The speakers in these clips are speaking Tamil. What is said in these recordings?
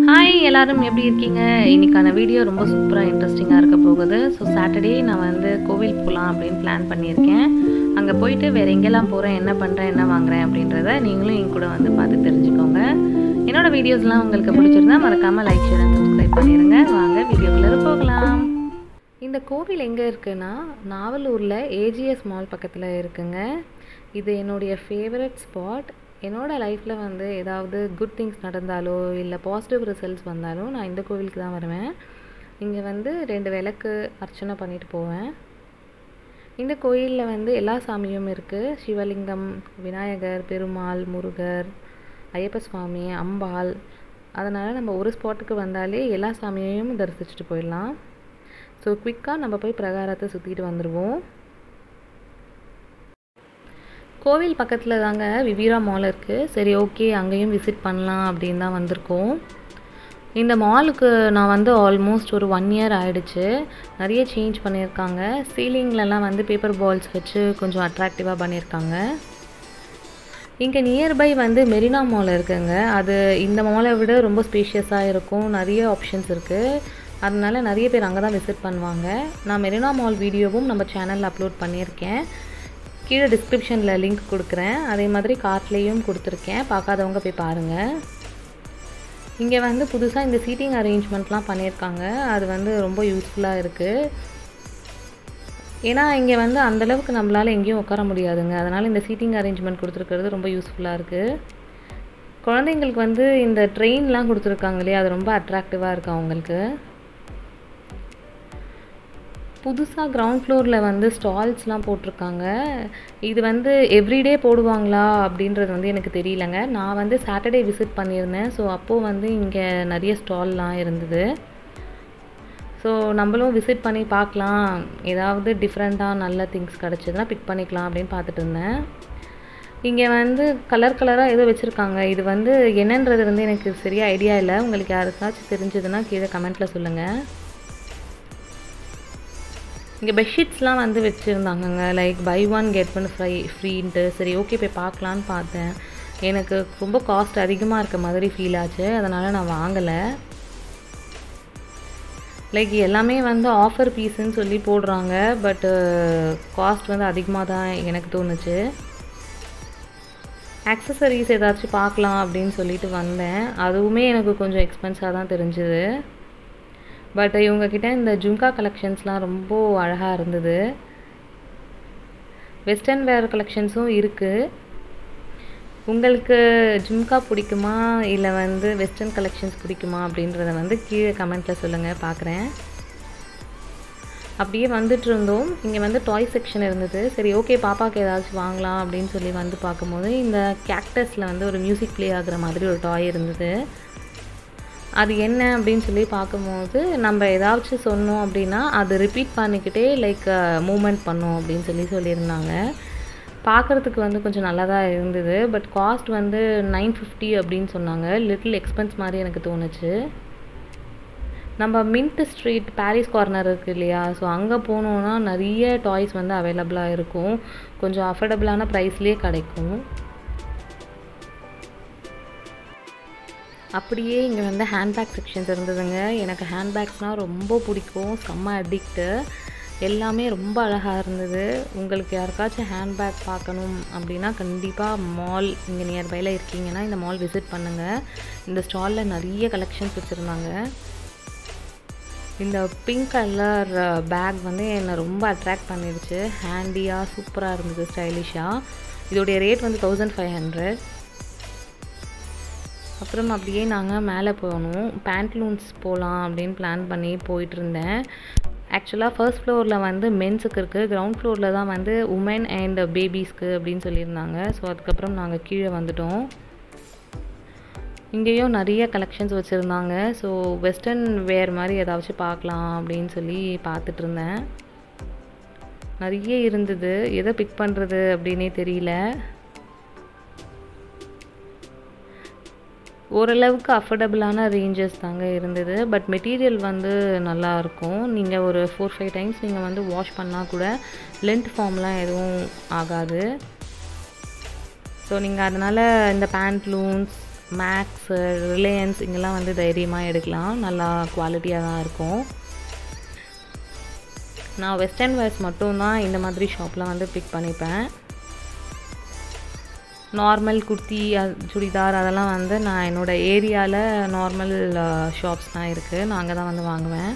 ஹாய் எல்லாரும் எப்படி இருக்கீங்க இன்னைக்கான வீடியோ ரொம்ப சூப்பராக இன்ட்ரெஸ்டிங்காக இருக்க போகுது ஸோ சாட்டர்டே நான் வந்து கோவில் போகலாம் அப்படின்னு பிளான் பண்ணியிருக்கேன் அங்கே போயிட்டு வேறு எங்கெல்லாம் போகிறேன் என்ன பண்ணுறேன் என்ன வாங்குறேன் அப்படின்றத நீங்களும் என் கூட வந்து பார்த்து தெரிஞ்சுக்கோங்க என்னோட வீடியோஸ்லாம் உங்களுக்கு பிடிச்சிருந்தா மறக்காமல் லைக் ஷேர் அண்ட் சப்ஸ்கிரைப் பண்ணிடுங்க வாங்க வீடியோக்குள்ளே போகலாம் இந்த கோவில் எங்கே இருக்குன்னா நாவலூரில் ஏஜிஎஸ் மால் பக்கத்தில் இருக்குங்க இது என்னுடைய ஃபேவரட் ஸ்பாட் என்னோடய லைஃப்பில் வந்து ஏதாவது குட் திங்ஸ் நடந்தாலோ இல்லை பாசிட்டிவ் ரிசல்ட்ஸ் வந்தாலும் நான் இந்த கோவிலுக்கு தான் வருவேன் இங்கே வந்து ரெண்டு விளக்கு அர்ச்சனை பண்ணிட்டு போவேன் இந்த கோயிலில் வந்து எல்லா சாமியும் இருக்குது சிவலிங்கம் விநாயகர் பெருமாள் முருகர் ஐயப்ப சுவாமி அம்பாள் அதனால் நம்ம ஒரு ஸ்பாட்டுக்கு வந்தாலே எல்லா சாமியையும் தரிசிச்சுட்டு போயிடலாம் ஸோ குயிக்காக நம்ம போய் பிரகாரத்தை சுற்றிட்டு வந்துடுவோம் கோவில் பக்கத்தில் தாங்க விவீரா மால் இருக்குது சரி ஓகே அங்கேயும் விசிட் பண்ணலாம் அப்படின்னு தான் வந்திருக்கோம் இந்த மாலுக்கு நான் வந்து ஆல்மோஸ்ட் ஒரு ஒன் இயர் ஆயிடுச்சு நிறைய சேஞ்ச் பண்ணியிருக்காங்க சீலிங்லலாம் வந்து பேப்பர் பால்ஸ் வச்சு கொஞ்சம் அட்ராக்டிவாக பண்ணியிருக்காங்க இங்கே நியர்பை வந்து மெரினா மால் இருக்குங்க அது இந்த மாலை விட ரொம்ப ஸ்பேஷியஸாக இருக்கும் நிறைய ஆப்ஷன்ஸ் இருக்குது அதனால நிறைய பேர் அங்கே தான் விசிட் பண்ணுவாங்க நான் மெரினா மால் வீடியோவும் நம்ம சேனலில் அப்லோட் பண்ணியிருக்கேன் கீழே டிஸ்கிரிப்ஷனில் லிங்க் கொடுக்குறேன் அதே மாதிரி கார்ட்லேயும் கொடுத்துருக்கேன் பார்க்காதவங்க போய் பாருங்கள் இங்கே வந்து புதுசாக இந்த சீட்டிங் அரேஞ்ச்மெண்ட்லாம் பண்ணியிருக்காங்க அது வந்து ரொம்ப யூஸ்ஃபுல்லாக இருக்குது ஏன்னா இங்கே வந்து அந்தளவுக்கு நம்மளால் எங்கேயும் உட்கார முடியாதுங்க அதனால் இந்த சீட்டிங் அரேஞ்ச்மெண்ட் கொடுத்துருக்கிறது ரொம்ப யூஸ்ஃபுல்லாக இருக்குது குழந்தைங்களுக்கு வந்து இந்த ட்ரெயின்லாம் கொடுத்துருக்காங்க இல்லையா அது ரொம்ப அட்ராக்டிவாக இருக்குது அவங்களுக்கு புதுசாக கிரவுண்ட் ஃப்ளோரில் வந்து ஸ்டால்ஸ்லாம் போட்டிருக்காங்க இது வந்து எவ்ரிடே போடுவாங்களா அப்படின்றது வந்து எனக்கு தெரியலங்க நான் வந்து சாட்டர்டே விசிட் பண்ணியிருந்தேன் ஸோ அப்போது வந்து இங்கே நிறைய ஸ்டால்லாம் இருந்தது ஸோ நம்மளும் விசிட் பண்ணி பார்க்கலாம் ஏதாவது டிஃப்ரெண்ட்டாக நல்ல திங்ஸ் கிடச்சிதுன்னா பிக் பண்ணிக்கலாம் அப்படின்னு பார்த்துட்டு இருந்தேன் இங்கே வந்து கலர் கலராக ஏதோ வச்சுருக்காங்க இது வந்து என்னன்றது வந்து எனக்கு சரியாக ஐடியா இல்லை உங்களுக்கு யாருக்காச்சும் தெரிஞ்சதுன்னா கீழே கமெண்ட்டில் சொல்லுங்கள் இங்கே பெட்ஷீட்ஸ்லாம் வந்து வச்சுருந்தாங்கங்க like buy one get one free ஃப்ரீன்ட்டு சரி ஓகே போய் பார்க்கலான்னு பார்த்தேன் எனக்கு ரொம்ப காஸ்ட் அதிகமாக இருக்க மாதிரி ஃபீல் ஆச்சு அதனால் நான் வாங்கலை லைக் எல்லாமே வந்து ஆஃபர் பீஸுன்னு சொல்லி போடுறாங்க பட்டு காஸ்ட் வந்து அதிகமாக தான் எனக்கு தோணுச்சு ஆக்சசரிஸ் ஏதாச்சும் பார்க்கலாம் அப்படின்னு சொல்லிட்டு வந்தேன் அதுவுமே எனக்கு கொஞ்சம் எக்ஸ்பென்ஸாக தான் தெரிஞ்சுது பட் இவங்கக்கிட்ட இந்த ஜும்கா கலெக்ஷன்ஸ்லாம் ரொம்ப அழகாக இருந்தது வெஸ்டர்ன் வேர் கலெக்ஷன்ஸும் இருக்குது உங்களுக்கு ஜும்கா பிடிக்குமா இல்லை வந்து வெஸ்டர்ன் கலெக்ஷன்ஸ் பிடிக்குமா அப்படின்றத வந்து கீழே கமெண்ட்டில் சொல்லுங்கள் பார்க்குறேன் அப்படியே வந்துட்டு இருந்தோம் இங்கே வந்து டாய் செக்ஷன் இருந்தது சரி ஓகே பாப்பாவுக்கு ஏதாச்சும் வாங்கலாம் அப்படின்னு சொல்லி வந்து பார்க்கும்போது இந்த கேக்டஸில் வந்து ஒரு மியூசிக் ப்ளே ஆகுற மாதிரி ஒரு டாய் இருந்தது அது என்ன அப்படின்னு சொல்லி பார்க்கும்போது நம்ம ஏதாச்சும் சொன்னோம் அப்படின்னா அது ரிப்பீட் பண்ணிக்கிட்டே லைக் மூமெண்ட் பண்ணோம் அப்படின்னு சொல்லி சொல்லியிருந்தாங்க பார்க்குறதுக்கு வந்து கொஞ்சம் நல்லா தான் இருந்தது பட் காஸ்ட் வந்து நைன் ஃபிஃப்டி அப்படின்னு சொன்னாங்க லிட்டில் எக்ஸ்பென்ஸ் மாதிரி எனக்கு தோணுச்சு நம்ம மின்ட் ஸ்ட்ரீட் பாரிஸ் கார்னர் இருக்குது இல்லையா ஸோ அங்கே போனோன்னா நிறைய டாய்ஸ் வந்து அவைலபிளாக இருக்கும் கொஞ்சம் அஃபோர்டபுளான ப்ரைஸ்லேயே கிடைக்கும் அப்படியே இங்கே வந்து ஹேண்ட்பேக் செக்ஷன்ஸ் இருந்ததுங்க எனக்கு ஹேண்ட்பேக்ஸ்னால் ரொம்ப பிடிக்கும் செம்ம அடிக்ட்டு எல்லாமே ரொம்ப அழகாக இருந்தது உங்களுக்கு யாருக்காச்சும் ஹேண்ட்பேக் பார்க்கணும் அப்படின்னா கண்டிப்பாக மால் இங்கே நியர்பையில் இருக்கீங்கன்னா இந்த மால் விசிட் பண்ணுங்கள் இந்த ஸ்டாலில் நிறைய கலெக்ஷன்ஸ் வச்சுருந்தாங்க இந்த பிங்க் கலர் பேக் வந்து என்னை ரொம்ப அட்ராக்ட் பண்ணிடுச்சு ஹேண்டியாக சூப்பராக இருந்தது ஸ்டைலிஷாக இதோடைய ரேட் வந்து தௌசண்ட் ஃபைவ் ஹண்ட்ரட் அப்புறம் அப்படியே நாங்கள் மேலே போகணும் பேண்ட்லூன்ஸ் போகலாம் அப்படின்னு பிளான் பண்ணி போயிட்டு இருந்தேன் ஆக்சுவலாக ஃபர்ஸ்ட் ஃப்ளோரில் வந்து மென்ஸுக்கு இருக்குது கிரவுண்ட் ஃப்ளோரில் தான் வந்து உமன் அண்ட் பேபிஸ்க்கு அப்படின்னு சொல்லியிருந்தாங்க ஸோ அதுக்கப்புறம் நாங்கள் கீழே வந்துட்டோம் இங்கேயும் நிறைய கலெக்ஷன்ஸ் வச்சுருந்தாங்க ஸோ வெஸ்டர்ன் வேர் மாதிரி ஏதாச்சும் பார்க்கலாம் அப்படின்னு சொல்லி பார்த்துட்டு இருந்தேன் நிறைய இருந்தது எதை பிக் பண்ணுறது அப்படின்னே தெரியல ஓரளவுக்கு அஃபோர்டபுளான ரேஞ்சஸ் தாங்க இருந்தது பட் மெட்டீரியல் வந்து நல்லாயிருக்கும் நீங்கள் ஒரு ஃபோர் ஃபைவ் டைம்ஸ் நீங்கள் வந்து வாஷ் பண்ணால் கூட லென்த் ஃபார்ம்லாம் எதுவும் ஆகாது ஸோ நீங்கள் அதனால் இந்த பேண்ட்லூன்ஸ் மேக்ஸ் ரிலையன்ஸ் இங்கெல்லாம் வந்து தைரியமாக எடுக்கலாம் நல்லா குவாலிட்டியாக தான் இருக்கும் நான் வெஸ்டர்ன் வேர்ஸ் மட்டும்தான் இந்த மாதிரி ஷாப்பில் வந்து பிக் பண்ணிப்பேன் நார்மல் குர்த்தி சுடிதார் அதெல்லாம் வந்து நான் என்னோடய ஏரியாவில் நார்மல் ஷாப்ஸ் தான் இருக்குது நான் அங்கே தான் வந்து வாங்குவேன்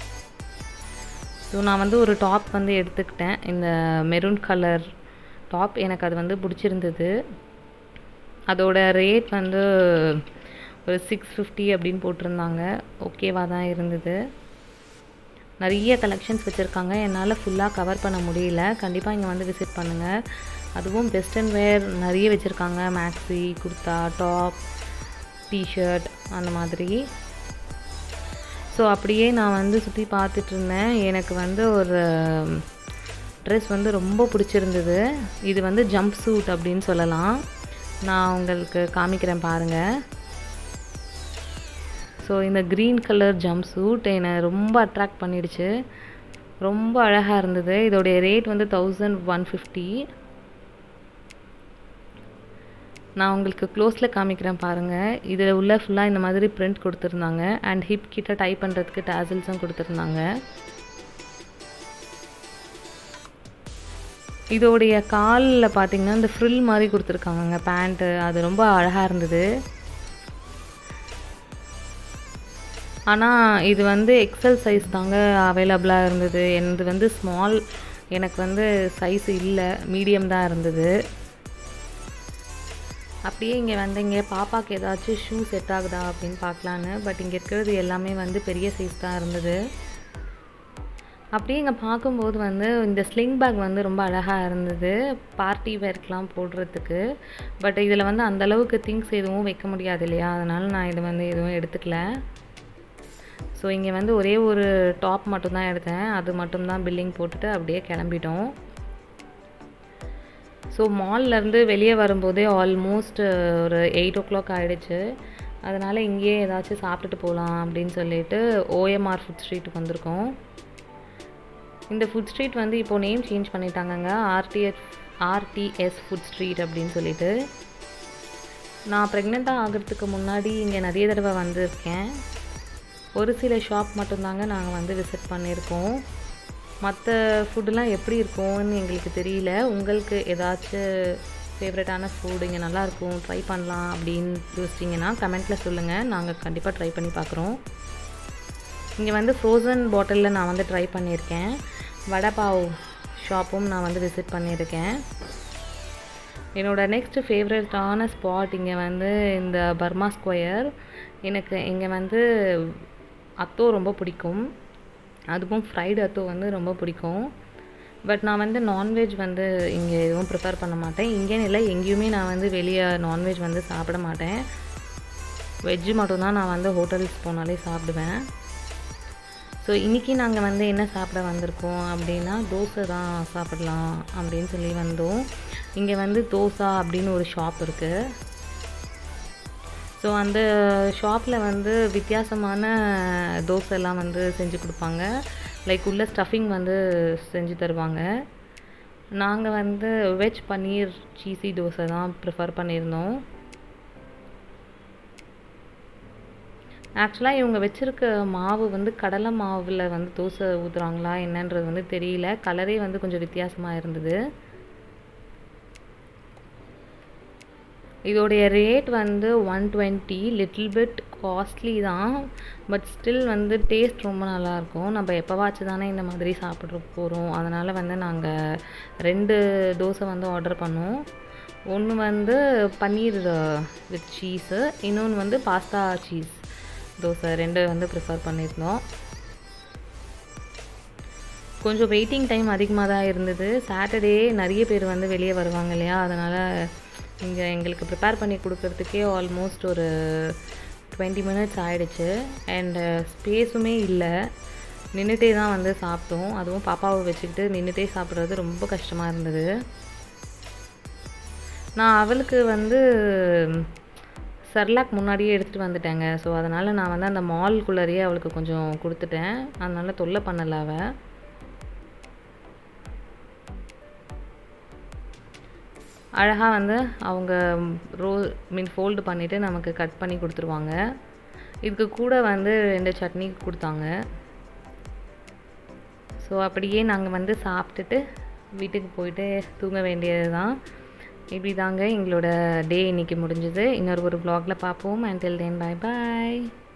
ஸோ நான் வந்து ஒரு டாப் வந்து எடுத்துக்கிட்டேன் இந்த மெரூன் கலர் டாப் எனக்கு அது வந்து பிடிச்சிருந்தது அதோட ரேட் வந்து ஒரு சிக்ஸ் ஃபிஃப்டி அப்படின்னு போட்டிருந்தாங்க ஓகேவாக தான் இருந்தது நிறைய கலெக்ஷன்ஸ் வச்சுருக்காங்க என்னால் ஃபுல்லாக கவர் பண்ண முடியல கண்டிப்பாக இங்கே வந்து விசிட் பண்ணுங்கள் அதுவும் வெஸ்டர்ன் வேர் நிறைய வச்சுருக்காங்க மேக்ஸி குர்த்தா டாப் டிஷர்ட் அந்த மாதிரி ஸோ அப்படியே நான் வந்து சுற்றி பார்த்துட்டு இருந்தேன் எனக்கு வந்து ஒரு ட்ரெஸ் வந்து ரொம்ப பிடிச்சிருந்தது இது வந்து ஜம்ப் சூட் அப்படின்னு சொல்லலாம் நான் உங்களுக்கு காமிக்கிறேன் பாருங்கள் ஸோ இந்த க்ரீன் கலர் ஜம்ப் சூட் என்னை ரொம்ப அட்ராக்ட் பண்ணிடுச்சு ரொம்ப அழகாக இருந்தது இதோடைய ரேட் வந்து தௌசண்ட் ஒன் ஃபிஃப்டி நான் உங்களுக்கு க்ளோஸில் காமிக்கிறேன் பாருங்கள் இதில் உள்ள ஃபுல்லாக இந்த மாதிரி பிரிண்ட் கொடுத்துருந்தாங்க அண்ட் ஹிப் கிட்ட டைப் பண்ணுறதுக்கு டேசில்ஸும் கொடுத்துருந்தாங்க இதோடைய காலில் பார்த்தீங்கன்னா இந்த ஃப்ரில் மாதிரி கொடுத்துருக்காங்க பேண்ட்டு அது ரொம்ப அழகாக இருந்தது ஆனால் இது வந்து எக்ஸல் சைஸ் தாங்க அவைலபிளாக இருந்தது எனது வந்து ஸ்மால் எனக்கு வந்து சைஸ் இல்லை மீடியம் தான் இருந்தது அப்படியே இங்கே வந்து இங்கே பாப்பாவுக்கு ஏதாச்சும் ஷூ செட் ஆகுதா அப்படின்னு பார்க்கலான்னு பட் இங்கே இருக்கிறது எல்லாமே வந்து பெரிய சைஸ் தான் இருந்தது அப்படியே இங்கே பார்க்கும்போது வந்து இந்த ஸ்லிங் பேக் வந்து ரொம்ப அழகாக இருந்தது பார்ட்டி வேர்க்கெலாம் போடுறதுக்கு பட் இதில் வந்து அந்தளவுக்கு திங்ஸ் எதுவும் வைக்க முடியாது இல்லையா அதனால் நான் இது வந்து எதுவும் எடுத்துக்கல ஸோ இங்கே வந்து ஒரே ஒரு டாப் மட்டும்தான் எடுத்தேன் அது மட்டும்தான் பில்லிங் போட்டுட்டு அப்படியே கிளம்பிட்டோம் ஸோ மால்லேருந்து வெளியே வரும்போதே ஆல்மோஸ்ட் ஒரு எயிட் ஓ கிளாக் ஆகிடுச்சு அதனால் இங்கேயே ஏதாச்சும் சாப்பிட்டுட்டு போகலாம் அப்படின்னு சொல்லிட்டு ஓஎம்ஆர் ஃபுட் ஸ்ட்ரீட்டுக்கு வந்திருக்கோம் இந்த ஃபுட் ஸ்ட்ரீட் வந்து இப்போது நேம் சேஞ்ச் பண்ணிட்டாங்கங்க ஆர்டிஎஸ் ஆர்டிஎஸ் ஃபுட் ஸ்ட்ரீட் அப்படின்னு சொல்லிட்டு நான் ப்ரெக்னெண்ட்டாக ஆகிறதுக்கு முன்னாடி இங்கே நிறைய தடவை வந்திருக்கேன் ஒரு சில ஷாப் மட்டும்தாங்க நாங்கள் வந்து விசிட் பண்ணியிருக்கோம் மற்ற ஃபுட்டுலாம் எப்படி இருக்கும்னு எங்களுக்கு தெரியல உங்களுக்கு ஏதாச்சும் ஃபேவரட்டான ஃபுட் இங்கே நல்லாயிருக்கும் ட்ரை பண்ணலாம் அப்படின்னு யோசிச்சிங்கன்னா கமெண்ட்டில் சொல்லுங்கள் நாங்கள் கண்டிப்பாக ட்ரை பண்ணி பார்க்குறோம் இங்கே வந்து ஃப்ரோசன் பாட்டிலில் நான் வந்து ட்ரை பண்ணியிருக்கேன் வடைப்பாவ் ஷாப்பும் நான் வந்து விசிட் பண்ணியிருக்கேன் என்னோடய நெக்ஸ்ட் ஃபேவரட்டான ஸ்பாட் இங்கே வந்து இந்த பர்மா ஸ்கொயர் எனக்கு இங்கே வந்து அத்தோ ரொம்ப பிடிக்கும் அதுவும் ஃப்ரைடு அத்தோ வந்து ரொம்ப பிடிக்கும் பட் நான் வந்து நான்வெஜ் வந்து இங்கே எதுவும் ப்ரிஃபர் பண்ண மாட்டேன் இங்கேன்னு இல்லை எங்கேயுமே நான் வந்து வெளியே நான்வெஜ் வந்து சாப்பிட மாட்டேன் வெஜ்ஜு மட்டும்தான் நான் வந்து ஹோட்டல்ஸ் போனாலே சாப்பிடுவேன் ஸோ இன்றைக்கி நாங்கள் வந்து என்ன சாப்பிட வந்திருக்கோம் அப்படின்னா தோசை தான் சாப்பிடலாம் அப்படின்னு சொல்லி வந்தோம் இங்கே வந்து தோசா அப்படின்னு ஒரு ஷாப் இருக்குது ஸோ அந்த ஷாப்பில் வந்து வித்தியாசமான தோசைலாம் வந்து செஞ்சு கொடுப்பாங்க லைக் உள்ள ஸ்டஃபிங் வந்து செஞ்சு தருவாங்க நாங்கள் வந்து வெஜ் பன்னீர் சீசி தோசை தான் ப்ரிஃபர் பண்ணியிருந்தோம் ஆக்சுவலாக இவங்க வச்சுருக்க மாவு வந்து கடலை மாவில் வந்து தோசை ஊற்றுறாங்களா என்னன்றது வந்து தெரியல கலரே வந்து கொஞ்சம் வித்தியாசமாக இருந்தது இதோடைய ரேட் வந்து one twenty little bit costly தான் பட் ஸ்டில் வந்து டேஸ்ட் ரொம்ப நல்லாயிருக்கும் நம்ம எப்போவாச்சும் தானே இந்த மாதிரி சாப்பிட்ற போகிறோம் அதனால் வந்து நாங்கள் ரெண்டு தோசை வந்து ஆர்டர் பண்ணோம் ஒன்று வந்து பன்னீர் வித் சீஸு இன்னொன்று வந்து பாஸ்தா சீஸ் தோசை ரெண்டு வந்து ப்ரிஃபர் பண்ணியிருந்தோம் கொஞ்சம் வெயிட்டிங் டைம் அதிகமாக தான் இருந்தது சாட்டர்டே நிறைய பேர் வந்து வெளியே வருவாங்க இல்லையா அதனால் இங்கே எங்களுக்கு ப்ரிப்பேர் பண்ணி கொடுக்கறதுக்கே ஆல்மோஸ்ட் ஒரு டுவெண்ட்டி மினிட்ஸ் ஆகிடுச்சு அண்டு ஸ்பேஸுமே இல்லை நின்றுட்டே தான் வந்து சாப்பிட்டோம் அதுவும் பாப்பாவை வச்சுக்கிட்டு நின்றுட்டே சாப்பிட்றது ரொம்ப கஷ்டமாக இருந்தது நான் அவளுக்கு வந்து சர்லாக் முன்னாடியே எடுத்துகிட்டு வந்துட்டேங்க ஸோ அதனால் நான் வந்து அந்த மால்குள்ளேயே அவளுக்கு கொஞ்சம் கொடுத்துட்டேன் அதனால் தொல்லை பண்ணலை அவள் அழகாக வந்து அவங்க ரோ மீன் ஃபோல்டு பண்ணிவிட்டு நமக்கு கட் பண்ணி கொடுத்துருவாங்க இதுக்கு கூட வந்து ரெண்டு சட்னி கொடுத்தாங்க ஸோ அப்படியே நாங்கள் வந்து சாப்பிட்டுட்டு வீட்டுக்கு போயிட்டு தூங்க வேண்டியது தான் இப்படி தாங்க எங்களோட டே இன்றைக்கி முடிஞ்சது இன்னொரு ஒரு vlogல பார்ப்போம் அண்டில் தென் பை பாய்